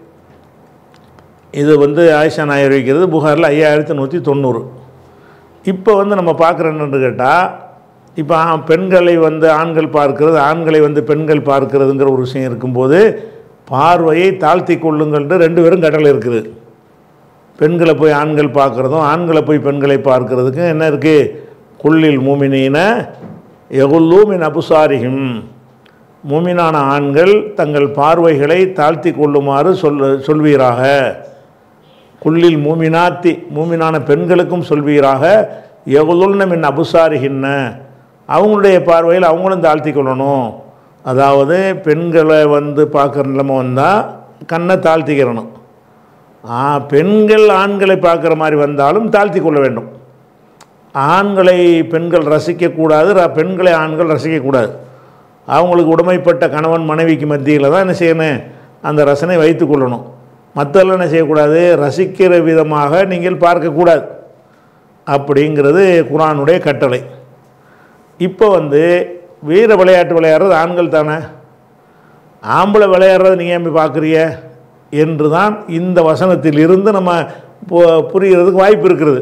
இது வந்து ஆயிஷா நாயர் வைக்கிறது புகாரில் ஐயாயிரத்தி நூற்றி தொண்ணூறு இப்போ வந்து நம்ம பார்க்குறோம் என்னன்னு கேட்டால் இப்போ ஆ- பெண்களை வந்து ஆண்கள் பார்க்கிறது ஆண்களை வந்து பெண்கள் பார்க்கிறதுங்கிற ஒரு விஷயம் இருக்கும்போது பார்வையை தாழ்த்தி கொள்ளுங்கள்னு ரெண்டு பேரும் கட்டளை இருக்குது பெண்களை போய் ஆண்கள் பார்க்குறதும் ஆண்களை போய் பெண்களை பார்க்கிறதுக்கும் என்ன இருக்குது குள்ளில் மூமினீன எகுல்லூமின் அபுசாரிகும் மூமினான ஆண்கள் தங்கள் பார்வைகளை தாழ்த்தி கொள்ளுமாறு சொல் சொல்வீராக குள்ளில் மூமினாத்தி மூமினான பெண்களுக்கும் சொல்வீராக எகுலுல்ன மின் அபுசாரிகின்ன அவங்களுடைய பார்வையில் அவங்களும் தாழ்த்தி கொள்ளணும் அதாவது பெண்களை வந்து பார்க்குற நிலைமை வந்தால் கண்ணை தாழ்த்திக்கிறணும் ஆ பெண்கள் ஆண்களை பார்க்குற மாதிரி வந்தாலும் தாழ்த்தி கொள்ள வேண்டும் ஆண்களை பெண்கள் ரசிக்கக்கூடாது ர- பெண்களை ஆண்கள் ரசிக்கக்கூடாது அவங்களுக்கு உடைமைப்பட்ட கணவன் மனைவிக்கு மத்தியில் தான் என்ன செய்யணும் அந்த ரசனை வைத்து கொள்ளணும் மற்றெல்லாம் என்ன செய்யக்கூடாது ரசிக்கிற விதமாக நீங்கள் பார்க்கக்கூடாது அப்படிங்கிறது குரானுடைய கட்டளை இப்போ வந்து வீர விளையாட்டு விளையாடுறது ஆண்கள் தானே ஆம்பளை விளையாடுறது நீங்கள் ஏன் போய் பார்க்குறீங்க என்று தான் இந்த வசனத்தில் இருந்து நம்ம பு- புரிகிறதுக்கு வாய்ப்பு இருக்கிறது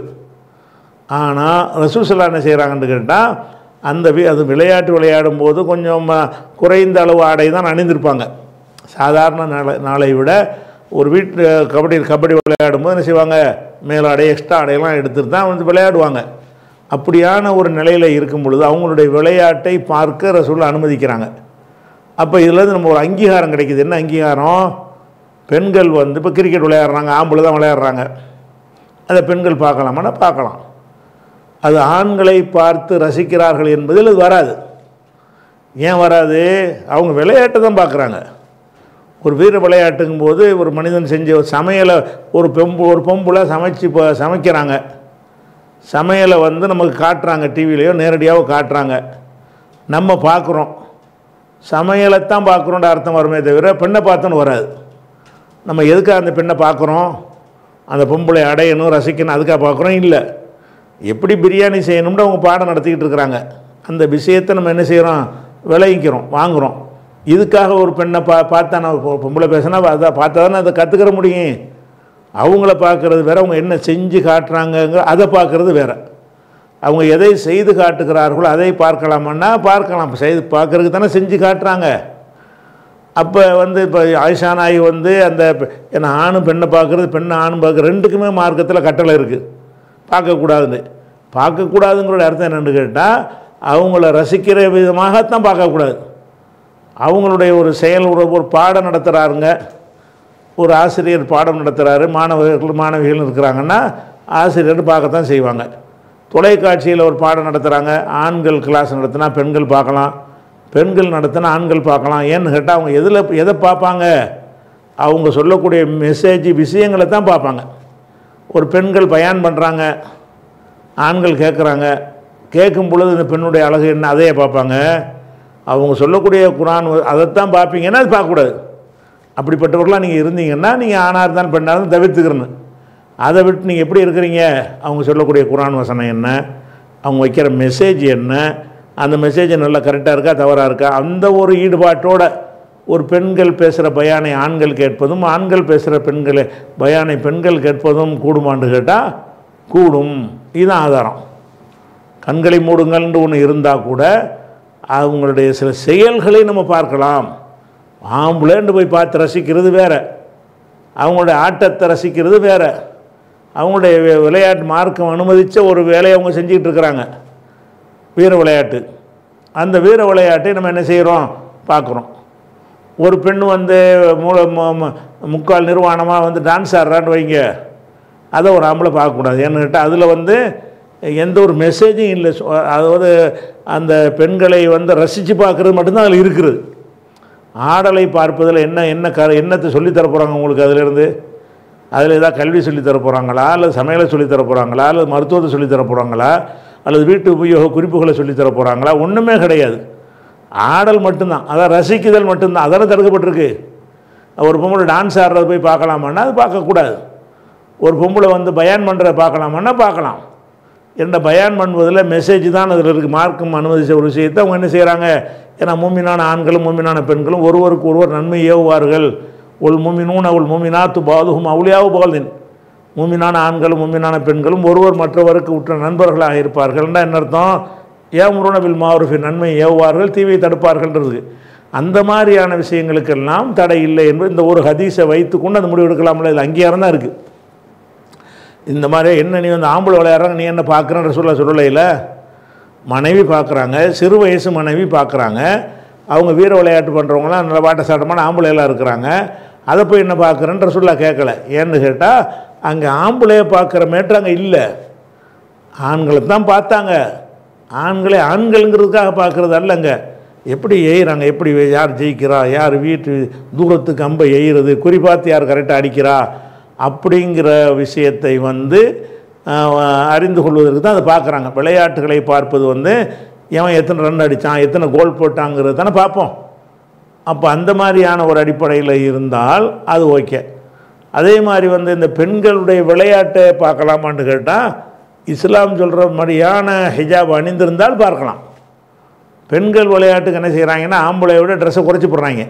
ஆனால் ரசூசல்லா என்ன செய்கிறாங்கன்னு கேட்டால் அந்த வி அது விளையாட்டு விளையாடும் போது கொஞ்சம் அஹ், குறைந்த அளவு ஆடை தான் அணிந்திருப்பாங்க சாதாரண நாளை நாளை விட ஒரு வீட்டு கபடி கபடி விளையாடும் போது என்ன செய்வாங்க மேலாடை எக்ஸ்ட்ரா ஆடையெல்லாம் எடுத்துட்டு தான் வந்து விளையாடுவாங்க அப்படியான ஒரு நிலையில் இருக்கும் பொழுது அவங்களுடைய விளையாட்டை பார்க்க ரசூல் அனுமதிக்கிறாங்க அப்போ இதுலேருந்து நம்ம ஒரு அங்கீகாரம் கிடைக்குது என்ன அங்கீகாரம் பெண்கள் வந்து இப்போ கிரிக்கெட் விளையாடுறாங்க ஆம்பளை தான் விளையாடுறாங்க அதை பெண்கள் பார்க்கலாமான்னா பார்க்கலாம் அது ஆண்களை பார்த்து ரசிக்கிறார்கள் என்பதில் அது வராது ஏன் வராது அவங்க விளையாட்டை தான் பார்க்குறாங்க ஒரு வீர விளையாட்டுங்கும் போது ஒரு மனிதன் செஞ்ச ஒரு சமையலை ஒரு பெம்பு ஒரு பொம்புல சமைச்சு இப்போ சமைக்கிறாங்க சமையலை வந்து நமக்கு காட்டுறாங்க டிவிலையோ நேரடியாகவோ காட்டுறாங்க நம்ம பார்க்குறோம் சமையலைத்தான் பார்க்குறோன்ற அர்த்தம் வருமே தவிர பெண்ணை பார்த்தோன்னு வராது நம்ம எதுக்காக அந்த பெண்ணை பார்க்குறோம் அந்த பொம்பளை அடையணும் ரசிக்கணும் அதுக்காக பார்க்குறோம் இல்லை எப்படி பிரியாணி செய்யணும்னு அவங்க பாடம் நடத்திக்கிட்டு இருக்கிறாங்க அந்த விஷயத்தை நம்ம என்ன செய்கிறோம் விளைவிக்கிறோம் வாங்குகிறோம் இதுக்காக ஒரு பெண்ணை பா பார்த்தா நான் ஒரு பொ- பொம்பளை பேசினா அதை பார்த்தா தானே அதை கற்றுக்கிற முடியும் அவங்கள பார்க்குறது வேற அவங்க என்ன செஞ்சு காட்டுறாங்கங்க அதை பார்க்குறது வேற அவங்க எதை செய்து காட்டுகிறார்களோ அதை பார்க்கலாமன்னா பார்க்கலாம் செய்து பார்க்கறதுக்கு தானே செஞ்சு காட்டுறாங்க அப்போ வந்து இப்போ ஆயிஷா நாய் வந்து அந்த பெ- என்ன ஆணும் பெண்ணை பார்க்குறது பெண்ணை ஆணும் பார்க்குறது ரெண்டுக்குமே மார்க்கத்தில் கட்டளை இருக்குது பார்க்கக்கூடாதுன்னு பார்க்கக்கூடாதுங்கிற அர்த்தம் என்னென்னு கேட்டால் அவங்கள ரசிக்கிற விதமாகத்தான் பார்க்கக்கூடாது அவங்களுடைய ஒரு செயல் ஒரு ஒரு பாடம் நடத்துகிறாருங்க ஒரு ஆசிரியர் பாடம் நடத்துகிறாரு மாணவர்கள் மாணவிகள் இருக்கிறாங்கன்னா ஆசிரியர் பார்க்கத்தான் செய்வாங்க தொலைக்காட்சியில் ஒரு பாடம் நடத்துகிறாங்க ஆண்கள் கிளாஸ் நடத்தினா பெண்கள் பார்க்கலாம் பெண்கள் நடத்தினா ஆண்கள் பார்க்கலாம் ஏன்னு கேட்டால் அவங்க எதில் எதை பார்ப்பாங்க அவங்க சொல்லக்கூடிய மெசேஜ் விஷயங்களை தான் பார்ப்பாங்க ஒரு பெண்கள் பயான் பண்ணுறாங்க ஆண்கள் கேட்குறாங்க கேட்கும் பொழுது இந்த பெண்ணுடைய அழகு என்ன அதையே பார்ப்பாங்க அவங்க சொல்லக்கூடிய குரான் அதைத்தான் பார்ப்பீங்கன்னா அது பார்க்கக்கூடாது அப்படிப்பட்டவர்களாக நீங்கள் இருந்தீங்கன்னா நீங்கள் ஆணாக இருந்தாலும் பெண்ணாக இருந்தாலும் தவிர்த்துக்கிறணும் அதை விட்டு நீங்கள் எப்படி இருக்கிறீங்க அவங்க சொல்லக்கூடிய குரான் வசனம் என்ன அவங்க வைக்கிற மெசேஜ் என்ன அந்த மெசேஜ் நல்லா கரெக்டாக இருக்கா தவறாக இருக்கா அந்த ஒரு ஈடுபாட்டோட ஒரு பெண்கள் பேசுகிற பயானை ஆண்கள் கேட்பதும் ஆண்கள் பேசுகிற பெண்களை பயானை பெண்கள் கேட்பதும் கூடுமான்னு கேட்டால் கூடும் இதுதான் ஆதாரம் கண்களை மூடுங்கள்னு ஒன்று இருந்தால் கூட அவங்களுடைய சில செயல்களை நம்ம பார்க்கலாம் ஆம்புலேண்டு போய் பார்த்து ரசிக்கிறது வேற அவங்களுடைய ஆட்டத்தை ரசிக்கிறது வேற அவங்களுடைய வி- விளையாட்டு மார்க்கம் அனுமதித்த ஒரு வேலையை அவங்க செஞ்சுக்கிட்டு இருக்கிறாங்க வீர விளையாட்டு அந்த வீர விளையாட்டை நம்ம என்ன செய்கிறோம் பார்க்குறோம் ஒரு பெண் வந்து மூல மு- மு- முக்கால் நிர்வாணமாக வந்து டான்ஸ் ஆடுறான்னு வைங்க அதை ஒரு ஆம்பளை பார்க்கக்கூடாது ஏன்னு கேட்டால் அதில் வந்து எந்த ஒரு மெசேஜும் இல்லை சொ- அதாவது அந்த பெண்களை வந்து ரசித்து பார்க்குறது மட்டும்தான் அதில் இருக்குது ஆடலை பார்ப்பதில் என்ன என்ன க என்னத்தை சொல்லித் தர போகிறாங்க உங்களுக்கு அதிலிருந்து அதில் ஏதாவது கல்வி சொல்லித் தர போகிறாங்களா அல்லது சமையலை சொல்லித் தர போகிறாங்களா அல்லது மருத்துவத்தை சொல்லித் தர போகிறாங்களா அல்லது வீட்டு உபயோக குறிப்புகளை சொல்லித் தர போகிறாங்களா ஒன்றுமே கிடையாது ஆடல் மட்டும்தான் அதான் ரசிக்குதல் மட்டும்தான் அதானே தடுக்கப்பட்டிருக்கு ஒரு பொம்பளை டான்ஸ் ஆடுறத போய் பார்க்கலாமான்னா அது பார்க்கக்கூடாது ஒரு பொம்பளை வந்து பயான் பண்ணுறத பார்க்கலாமான்னா பார்க்கலாம் என்ற பயான் பண்ணுவதில் மெசேஜ் தான் அதில் இருக்குது மார்க்கம் அனுமதிச்ச ஒரு விஷயத்தை அவங்க என்ன செய்கிறாங்க ஏன்னா மூமினான ஆண்களும் மூமினான பெண்களும் ஒருவருக்கு ஒருவர் நன்மை ஏவுவார்கள் உள் மூமினூன் அவள் மூமினாத்து பாதுகும் அவுளியாவு பால்தின் மூமினான ஆண்களும் மூமினான பெண்களும் ஒருவர் மற்றவருக்கு உற்ற நண்பர்களாக இருப்பார்கள்னா என்ன அர்த்தம் ஏன் முருணபில் மாவருஃபி நன்மை ஏவுவார்கள் தீவை தடுப்பார்கள்ன்றது அந்த மாதிரியான விஷயங்களுக்கெல்லாம் தடை இல்லை என்பது இந்த ஒரு ஹதீஸை வைத்துக்கொண்டு அந்த முடிவு எடுக்கலாம்ல இது அங்கீகாரம் தான் இருக்குது இந்த மாதிரி என்ன நீ வந்து ஆம்பளை விளையாடுறாங்க நீ என்ன பார்க்குறன்ற சொல்ல சொல்லலையில் மனைவி பார்க்குறாங்க சிறு வயசு மனைவி பார்க்குறாங்க அவங்க வீர விளையாட்டு பண்ணுறவங்களாம் நல்ல வாட்ட சாட்டமான ஆம்பளையெல்லாம் இருக்கிறாங்க அதை போய் என்ன பார்க்குறேன்ற சொல்ல கேட்கல ஏன்னு கேட்டால் அங்கே ஆம்பளையை பார்க்குற மேட்ரு அங்கே இல்லை ஆண்களை தான் பார்த்தாங்க ஆண்களை ஆண்கள்ங்கிறதுக்காக பார்க்குறது அல்லங்க எப்படி எய்கிறாங்க எப்படி யார் ஜெயிக்கிறா யார் வீட்டு தூரத்துக்கு அம்பை எய்கிறது குறிப்பாத்து யார் கரெக்டாக அடிக்கிறா அப்படிங்கிற விஷயத்தை வந்து ஆஹ், அறிந்து கொள்வதற்கு தான் அதை பார்க்குறாங்க விளையாட்டுகளை பார்ப்பது வந்து எவன் எத்தனை ரன் அடித்தான் எத்தனை கோல் போட்டாங்கிறது தானே பார்ப்போம் அப்போ அந்த மாதிரியான ஒரு அடிப்படையில் இருந்தால் அது ஓகே அதே மாதிரி வந்து இந்த பெண்களுடைய விளையாட்டை பார்க்கலாமான்னு கேட்டால் இஸ்லாம் சொல்கிற மாதிரியான ஹிஜாப் அணிந்திருந்தால் பார்க்கலாம் பெண்கள் விளையாட்டுக்கு என்ன செய்கிறாங்கன்னா ஆம்பளை விட ட்ரெஸ்ஸை குறைச்சி போடுறாங்க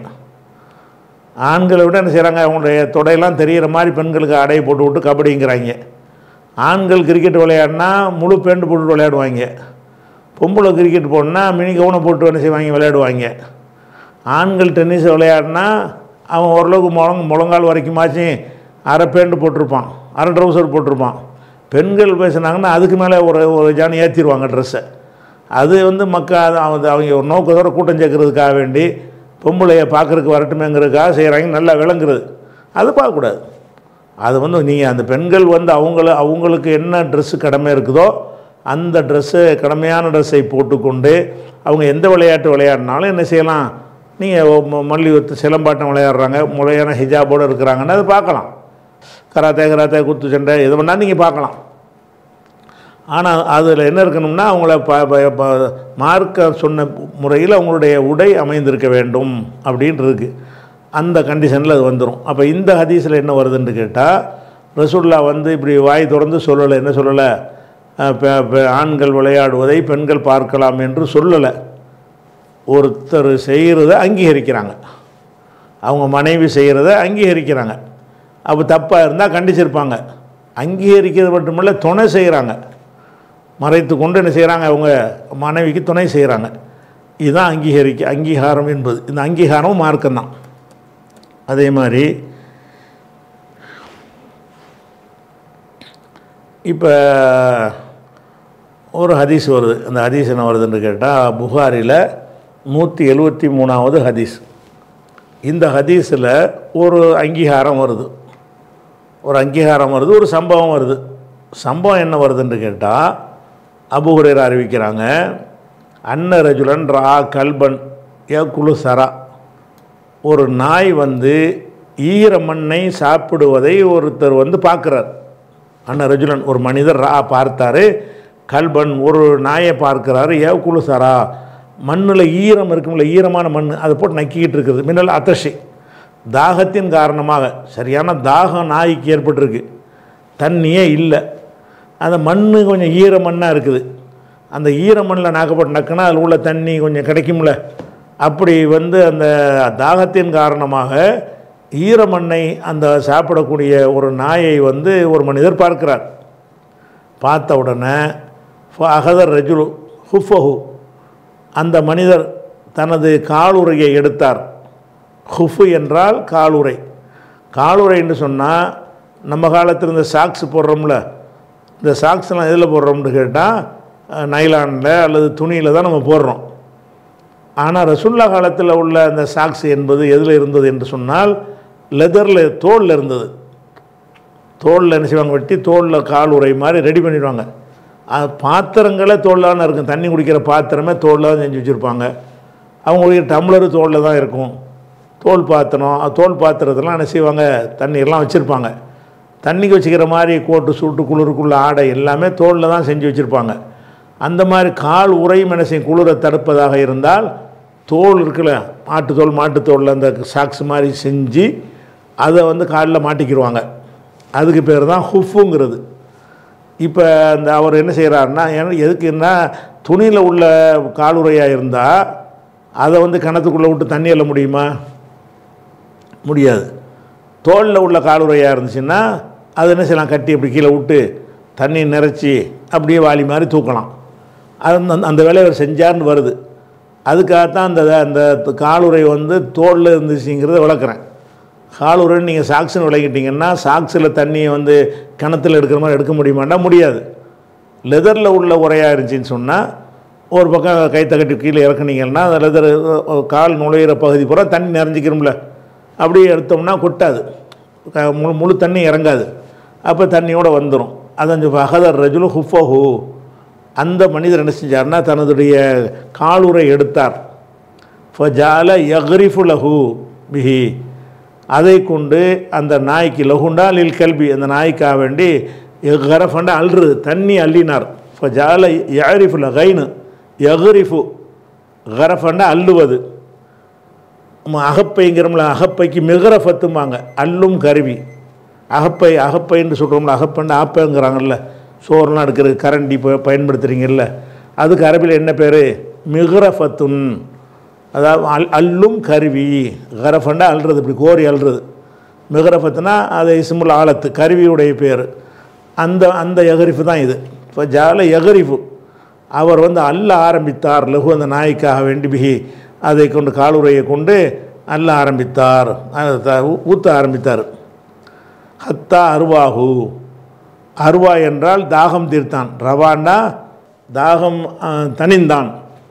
ஆண்களை விட என்ன செய்கிறாங்க அவங்களுடைய தொடையெல்லாம் தெரிகிற மாதிரி பெண்களுக்கு அடையை போட்டு விட்டு கபடிங்கிறாங்க ஆண்கள் கிரிக்கெட் விளையாடினா முழு பேண்ட் போட்டு விளையாடுவாங்க பொம்பளை கிரிக்கெட் போடனா மினி கவுனை போட்டு என்ன செய்வாங்க விளையாடுவாங்க ஆண்கள் டென்னிஸ் விளையாடினா அவன் ஓரளவுக்கு முழங்க முழங்கால் வரைக்குமாச்சும் அரை பேண்ட் போட்டிருப்பான் அரை ட்ரௌசர் போட்டிருப்பான் பெண்கள் பேசுனாங்கன்னா அதுக்கு மேலே ஒரு ஒரு ஜானி ஏற்றிடுவாங்க ட்ரெஸ்ஸை அது வந்து மக்கள் அது அவங்க அவங்க ஒரு நோக்கத்தோட கூட்டம் சேர்க்கறதுக்காக வேண்டி பொம்பளையை பார்க்குறதுக்கு வரட்டுமேங்கிறதுக்காக செய்கிறாங்க நல்லா விளங்குறது அது பார்க்கக்கூடாது அது வந்து நீங்கள் அந்த பெண்கள் வந்து அவங்கள அவங்களுக்கு என்ன ட்ரெஸ்ஸு கடமை இருக்குதோ அந்த ட்ரெஸ்ஸு கடமையான ட்ரெஸ்ஸை போட்டுக்கொண்டு அவங்க எந்த விளையாட்டு விளையாடினாலும் என்ன செய்யலாம் நீங்கள் மல்யுத்த சிலம்பாட்டம் விளையாடுறாங்க முறையான ஹிஜாபோடு இருக்கிறாங்கன்னு அதை பார்க்கலாம் கராத்தே கராத்தே குத்து சண்டை எது வேணாலும் நீங்கள் பார்க்கலாம் ஆனால் அதில் என்ன இருக்கணும்னா அவங்கள ப ப- ப- மார்க்க சொன்ன முறையில் அவங்களுடைய உடை அமைந்திருக்க வேண்டும் அப்படின்ட்டு இருக்கு அந்த கண்டிஷனில் அது வந்துடும் அப்போ இந்த ஹதீஸில் என்ன வருதுன்னு கேட்டால் ரசூல்லா வந்து இப்படி வாய் திறந்து சொல்லலை என்ன சொல்லலை அஹ் பெ- பெ- ஆண்கள் விளையாடுவதை பெண்கள் பார்க்கலாம் என்று சொல்லலை ஒருத்தர் செய்கிறத அங்கீகரிக்கிறாங்க அவங்க மனைவி செய்கிறத அங்கீகரிக்கிறாங்க அப்போ தப்பாக இருந்தால் கண்டிச்சிருப்பாங்க அங்கீகரிக்கிறது மட்டுமல்ல துணை செய்கிறாங்க மறைத்து கொண்டு என்ன செய்கிறாங்க அவங்க மனைவிக்கு துணை செய்கிறாங்க இதுதான் அங்கீகரிக்க அங்கீகாரம் என்பது இந்த அங்கீகாரமும் மார்க்கம்தான் அதே மாதிரி இப்போ ஒரு ஹதீஸ் வருது அந்த ஹதீஸ் என்ன வருதுன்னு கேட்டால் புகாரில் நூற்றி எழுபத்தி மூணாவது ஹதீஸ் இந்த ஹதீஸில் ஒரு அங்கீகாரம் வருது ஒரு அங்கீகாரம் வருது ஒரு சம்பவம் வருது சம்பவம் என்ன வருதுன்னு கேட்டால் அபுஹுரேரா அறிவிக்கிறாங்க அன்ன ரஜுலன் ரா கல்பன் ஏ குழு சரா ஒரு நாய் வந்து ஈர மண்ணை சாப்பிடுவதை ஒருத்தர் வந்து பார்க்குறார் அன்ன ரஜுலன் ஒரு மனிதர் ரா பார்த்தாரு கல்பன் ஒரு நாயை பார்க்கிறாரு ஏ குழு சரா மண்ணில் ஈரம் இருக்கும்ல ஈரமான மண் அதை போட்டு நக்கிக்கிட்டு இருக்குது மின்னல் அத்தஷி தாகத்தின் காரணமாக சரியான தாகம் நாய்க்கு ஏற்பட்டிருக்கு தண்ணியே இல்லை அந்த மண் கொஞ்சம் ஈர மண்ணாக இருக்குது அந்த ஈர மண்ணில் நாக்கப்பட்டு நக்குனா அதில் உள்ள தண்ணி கொஞ்சம் கிடைக்கும்ல அப்படி வந்து அந்த தாகத்தின் காரணமாக ஈர மண்ணை அந்த சாப்பிடக்கூடிய ஒரு நாயை வந்து ஒரு மனிதர் பார்க்கிறார் பார்த்த உடனே அகதர் ரஜுலு ஹுஃபஹு அந்த மனிதர் தனது காலுறையை எடுத்தார் ஹுஃபு என்றால் காலுறை காலுறை என்று சொன்னால் நம்ம காலத்தில் இந்த சாக்ஸ் போடுறோம்ல இந்த சாக்ஸ்லாம் எதில் போடுறோம்னு கேட்டால் நைலானில் அல்லது துணியில் தான் நம்ம போடுறோம் ஆனால் ரசுல்லா காலத்தில் உள்ள அந்த சாக்ஸ் என்பது எதில் இருந்தது என்று சொன்னால் லெதரில் தோலில் இருந்தது தோலில் என்ன செய்வாங்க வெட்டி தோலில் கால் உரை மாதிரி ரெடி பண்ணிடுவாங்க அது பாத்திரங்களே தோல்லான இருக்கும் தண்ணி குடிக்கிற பாத்திரமே தோலில் தான் செஞ்சு வச்சுருப்பாங்க அவங்களுக்கு டம்ளரு தோலில் தான் இருக்கும் தோல் பாத்திரம் அது தோல் பாத்திரத்தெல்லாம் என்ன செய்வாங்க தண்ணீர்லாம் வச்சுருப்பாங்க தண்ணிக்கு வச்சுக்கிற மாதிரி கோட்டு சூட்டு குளிருக்குள்ள ஆடை எல்லாமே தோலில் தான் செஞ்சு வச்சுருப்பாங்க அந்த மாதிரி கால் உரையும் என்ன செய்யும் குளிரை தடுப்பதாக இருந்தால் தோல் இருக்குல்ல மாட்டுத்தோல் மாட்டுத்தோலில் அந்த சாக்ஸ் மாதிரி செஞ்சு அதை வந்து காலில் மாட்டிக்கிடுவாங்க அதுக்கு பேர் தான் ஹுஃபுங்கிறது இப்போ அந்த அவர் என்ன செய்கிறாருன்னா ஏன்னா எதுக்குன்னா துணியில் உள்ள காலுறையாக இருந்தால் அதை வந்து கிணத்துக்குள்ளே விட்டு தண்ணி எல்ல முடியுமா முடியாது தோலில் உள்ள காலுறையாக இருந்துச்சுன்னா அது என்ன செய்யலாம் கட்டி அப்படி கீழே விட்டு தண்ணி நிறைச்சி அப்படியே வாளி மாதிரி தூக்கலாம் அது அந்த- அந்த வேலையை அவர் செஞ்சார்னு வருது அதுக்காகத்தான் அந்த அந்த காலுறை வந்து தோலில் இருந்துச்சுங்கிறத விளக்குறேன் காலுறை நீங்கள் சாக்ஸ்னு விளக்கிட்டீங்கன்னா சாக்ஸில் தண்ணியை வந்து கிணத்துல எடுக்கிற மாதிரி எடுக்க முடியுமாண்டா முடியாது லெதரில் உள்ள உரையாக இருந்துச்சின்னு சொன்னால் ஒரு பக்கம் கைத்தை கட்டி கீழே இறக்குனீங்கன்னா அந்த லெதர் கால் நுழையிற பகுதி பூரா தண்ணி நிறைஞ்சிக்கிறோம்ல அப்படியே எடுத்தோம்னா கொட்டாது க- முழு முழு தண்ணி இறங்காது அப்போ தண்ணியோடு வந்துடும் அதஞ்சு அகதர் ரஜுலு ஹுஃபஹு அந்த மனிதர் என்ன செஞ்சார்னா தனதுடைய காலுரை எடுத்தார் ஃபஜால யக்ரிஃபு லஹு பிஹி அதை கொண்டு அந்த நாய்க்கு லகுண்டா லில் கல்வி அந்த நாய்க்காக வேண்டி கரஃபண்டா அல்றது தண்ணி அள்ளினார் ஃபஜால யரிஃபு லகைனு யக்ரிஃபு கரஃபண்டா அள்ளுவது நம்ம அகப்பைங்கிறோம்ல அகப்பைக்கு மிகரஃபத்தும்பாங்க அல்லும் கருவி அகப்பை அகப்பைன்னு சொல்கிறோம்ல அகப்பண்டு ஆப்பைங்கிறாங்கல்ல சோறுலாம் எடுக்கிறது கரண்டி இப்போ பயன்படுத்துகிறீங்கல்ல அதுக்கு அரபில் என்ன பேர் மிகரஃபத்துன் அதாவது அல் அல்லும் கருவி கரஃபண்டா அல்றது இப்படி கோரி அல்றது மிகரஃபத்துனா அது இஸ்முல் ஆலத்து கருவியுடைய பேர் அந்த அந்த எகரிஃபு தான் இது இப்போ ஜால எகரிஃபு அவர் வந்து அல்ல ஆரம்பித்தார் லகு அந்த நாய்க்காக வேண்டி பிகி அதை கொண்டு காலுரையை கொண்டு அல்ல ஆரம்பித்தார் அதை த- ஊ- ஊத்த ஆரம்பித்தார் ஹத்தா அருவாகு அருவா என்றால் தாகம் தீர்த்தான் ரவான்னா தாகம் ஆ, தணிந்தான்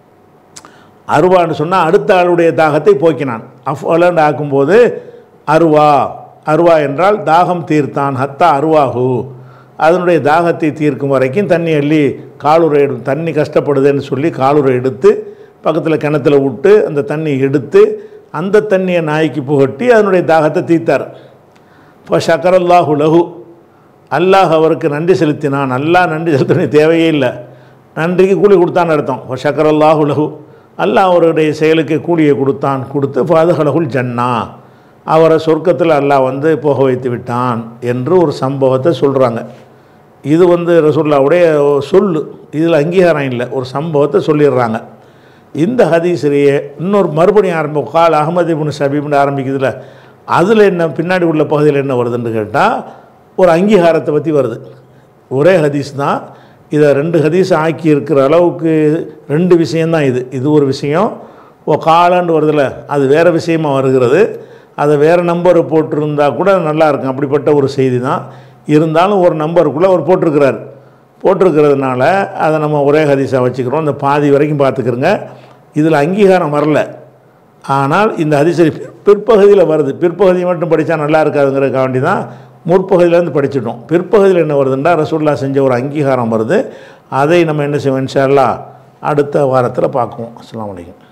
அருவான்னு சொன்னால் அடுத்த ஆளுடைய தாகத்தை போக்கினான் அஃபலன்னு ஆக்கும்போது அருவா அருவா என்றால் தாகம் தீர்த்தான் ஹத்தா அருவாகு அதனுடைய தாகத்தை தீர்க்கும் வரைக்கும் தண்ணி அள்ளி காலுரை எடு தண்ணி கஷ்டப்படுதுன்னு சொல்லி காலுரை எடுத்து பக்கத்தில் கிணத்துல விட்டு அந்த தண்ணி எடுத்து அந்த தண்ணியை நாய்க்கு புகட்டி அதனுடைய தாகத்தை தீர்த்தார் இப்போ ஷக்கரல்லாஹு லஹு அல்லாஹ் அவருக்கு நன்றி செலுத்தினான் அல்லாஹ் நன்றி செலுத்தின தேவையே இல்லை நன்றிக்கு கூலி கொடுத்தான்னு அர்த்தம் இப்போ ஷக்கரல்லாஹு லஹு அல்லாஹ் அவருடைய செயலுக்கு கூலியை கொடுத்தான் கொடுத்து ஃபாதஹலகுல் ஜன்னா அவரை சொர்க்கத்தில் அல்லாஹ் வந்து போக வைத்து விட்டான் என்று ஒரு சம்பவத்தை சொல்கிறாங்க இது வந்து ரசூல்லாவுடைய சொல்லு இதில் அங்கீகாரம் இல்லை ஒரு சம்பவத்தை சொல்லிடுறாங்க இந்த ஹதீஸ்லேயே இன்னொரு மறுபடியும் ஆரம்பம் கால் அகமது இப்னு சபீப்னு ஆரம்பிக்குதுல அதில் என்ன பின்னாடி உள்ள பகுதியில் என்ன வருதுன்னு கேட்டால் ஒரு அங்கீகாரத்தை பற்றி வருது ஒரே ஹதீஸ் தான் இதை ரெண்டு ஹதீஸ் ஆக்கி இருக்கிற அளவுக்கு ரெண்டு விஷயந்தான் இது இது ஒரு விஷயம் ஓ காலாண்டு வருதுல அது வேறு விஷயமா வருகிறது அதை வேறு நம்பர் போட்டிருந்தா கூட நல்லா இருக்கும் அப்படிப்பட்ட ஒரு செய்தி தான் இருந்தாலும் ஒரு நம்பருக்குள்ளே அவர் போட்டிருக்கிறார் போட்டிருக்கிறதுனால அதை நம்ம ஒரே ஹதீஸாக வச்சுக்கிறோம் இந்த பாதி வரைக்கும் பார்த்துக்கிறோங்க இதில் அங்கீகாரம் வரல ஆனால் இந்த ஹதீஸை பிற்பகுதியில் வருது பிற்பகுதி மட்டும் படித்தா நல்லா இருக்காதுங்கிறதுக்காக வேண்டி தான் முற்பகுதியிலேருந்து படிச்சிட்டோம் பிற்பகுதியில் என்ன வருதுன்னா ரசூல்லா செஞ்ச ஒரு அங்கீகாரம் வருது அதை நம்ம என்ன செய்வோம் இன்ஷா அல்லாஹ் அடுத்த வாரத்தில் பார்க்குவோம் அஸ்ஸலாமு அலைக்கும்